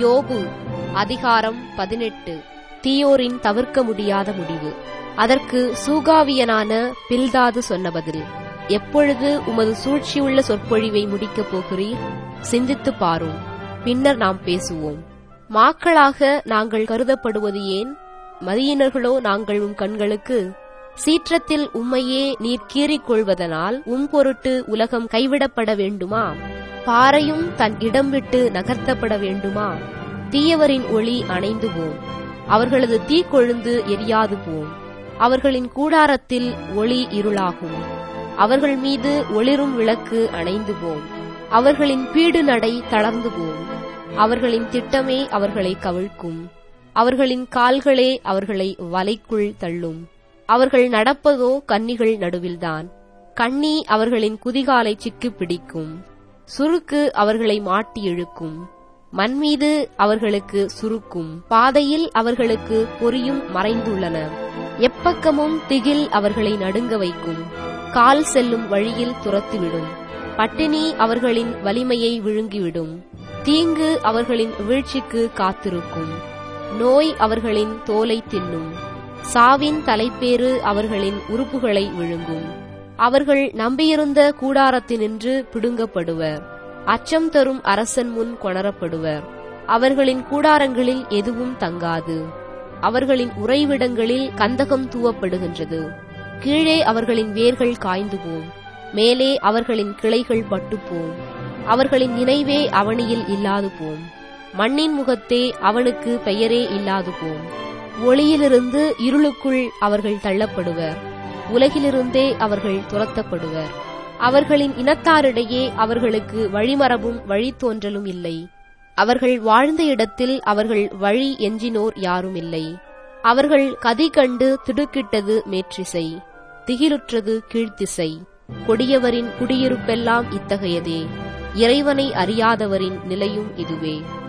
யோபு அதிகாரம் பதினெட்டு தீயோரின் தவிர்க்க முடியாத முடிவு அதற்கு சூகாவியனான பில்தாது சொன்ன பதில் எப்பொழுது உமது சூழ்ச்சியுள்ள சொற்பொழிவை முடிக்கப் போகிறீர் சிந்தித்துப் பாரும் பின்னர் நாம் பேசுவோம் மாக்களாக நாங்கள் கருதப்படுவது ஏன் மதியினர்களோ நாங்கள் உம் கண்களுக்கு சீற்றத்தில் உம்மையே நீர் கீறிக் கொள்வதனால் உம் பொருட்டு உலகம் கைவிடப்பட வேண்டுமா பாறையும் தன் இடம் விட்டு நகர்த்தப்பட வேண்டுமா தீயவரின் ஒளி அணைந்து போம் அவர்களது தீக்கொழுந்து எரியாது போம் அவர்களின் கூடாரத்தில் ஒளி இருளாகும் அவர்கள் மீது ஒளிரும் விளக்கு அணைந்து போம் அவர்களின் பீடு நடை தளர்ந்து போம் அவர்களின் திட்டமே அவர்களை கவிழ்க்கும் அவர்களின் கால்களே அவர்களை வலைக்குள் தள்ளும் அவர்கள் நடப்பதோ கன்னிகள் நடுவில்தான் கண்ணி அவர்களின் குதிகாலை சிக்கு பிடிக்கும் சுருக்கு அவர்களை மாட்டி இழுக்கும் மண்மீது அவர்களுக்கு சுருக்கும் பாதையில் அவர்களுக்கு பொறியும் மறைந்துள்ளன எப்பக்கமும் திகில் அவர்களை நடுங்க வைக்கும் கால் செல்லும் வழியில் துரத்திவிடும் பட்டினி அவர்களின் வலிமையை விழுங்கிவிடும் தீங்கு அவர்களின் வீழ்ச்சிக்கு காத்திருக்கும் நோய் அவர்களின் தோலை தின்னும் சாவின் தலைப்பேறு அவர்களின் உறுப்புகளை விழுங்கும் அவர்கள் நம்பியிருந்த கூடாரத்தினின்று பிடுங்கப்படுவர் அச்சம் தரும் அரசன் முன் கொணரப்படுவர் அவர்களின் கூடாரங்களில் எதுவும் தங்காது அவர்களின் உறைவிடங்களில் கந்தகம் தூவப்படுகின்றது கீழே அவர்களின் வேர்கள் காய்ந்து போம் மேலே அவர்களின் கிளைகள் பட்டுப்போம் அவர்களின் நினைவே அவனியில் இல்லாது போம் மண்ணின் முகத்தே அவனுக்கு பெயரே இல்லாது போம் ஒளியிலிருந்து இருளுக்குள் அவர்கள் தள்ளப்படுவர் உலகிலிருந்தே அவர்கள் துரத்தப்படுவர் அவர்களின் இனத்தாரிடையே அவர்களுக்கு வழிமரபும் வழித்தோன்றலும் இல்லை அவர்கள் வாழ்ந்த இடத்தில் அவர்கள் வழி எஞ்சினோர் யாரும் இல்லை அவர்கள் கதி கண்டு திடுக்கிட்டது மேற்றிசை திகிலுற்றது கீழ்த்திசை கொடியவரின் குடியிருப்பெல்லாம் இத்தகையதே இறைவனை அறியாதவரின் நிலையும் இதுவே